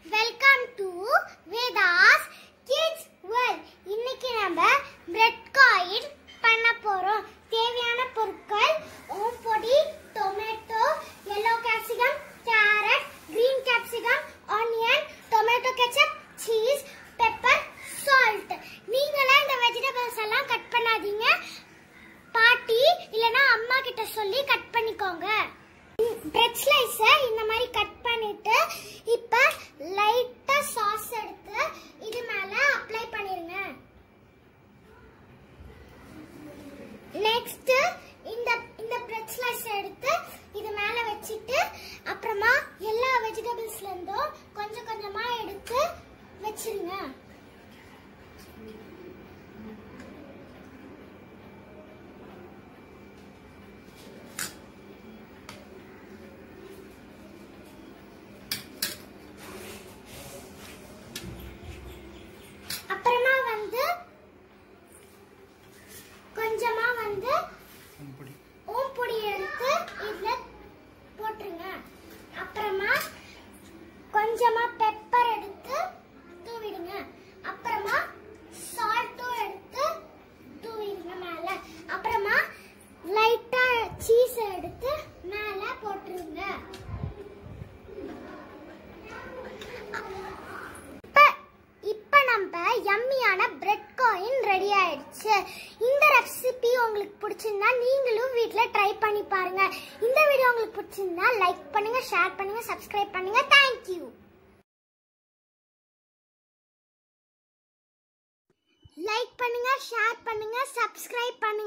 welcome to Vedha's kids world இன்னைக்கு நம்ம bread coin பண்ண போறோம் தேவையான பொருட்கள் ஓம் பொடி tomato yellow capsicum carrot green capsicum onion tomato ketchup cheese pepper salt நீங்களே இந்த வெஜிடபிள்ஸ் எல்லாம் கட் பண்ணாதீங்க பாட்டி இல்லனா அம்மா கிட்ட சொல்லி கட் பண்ணிக்கோங்க பிரெட் ஸ்லைஸை இந்த மாதிரி கட் பண்ணிட்டு இப்ப லைட்டா சாஸ் எடுத்து இது மேல அப்ளை பண்ணிருங்க நெக்ஸ்ட் இந்த இந்த பிரெட் ஸ்லைஸ் எடுத்து இது மேல வச்சிட்டு அப்புறமா எல்லா வெஜிடபிள்ஸ்ல இருந்தும் கொஞ்சம் கொஞ்சமா எடுத்து வச்சிருங்க அப்புறமா வந்து கொஞ்சமா வந்து அப்படி ஓம்பொடி எடுத்து இதுல போட்டுருங்க அப்புறமா கொஞ்சமா பெப்பர் எடுத்து தூவிடுங்க அப்புறமா சால்ட்டும் எடுத்து தூவிடுங்க மேல அப்புறமா லைட்டா சீஸ் எடுத்து மேல போட்டுருங்க இப்ப இப்ப நம்ம யம்மியான பிரெட் காயின் ரெடி ஆயிடுச்சு இந்த ரெசிபி உங்களுக்கு பிடிச்சிருந்தா நீங்களும் வீட்ல ட்ரை பண்ணி பாருங்க இந்த வீடியோ உங்களுக்கு பிடிச்சிருந்தா லைக் பண்ணுங்க ஷேர் பண்ணுங்க சப்ஸ்கிரைப் பண்ணுங்க தேங்க்யூ லைக் பண்ணுங்க ஷேர் பண்ணுங்க சப்ஸ்கிரைப் பண்ணுங்க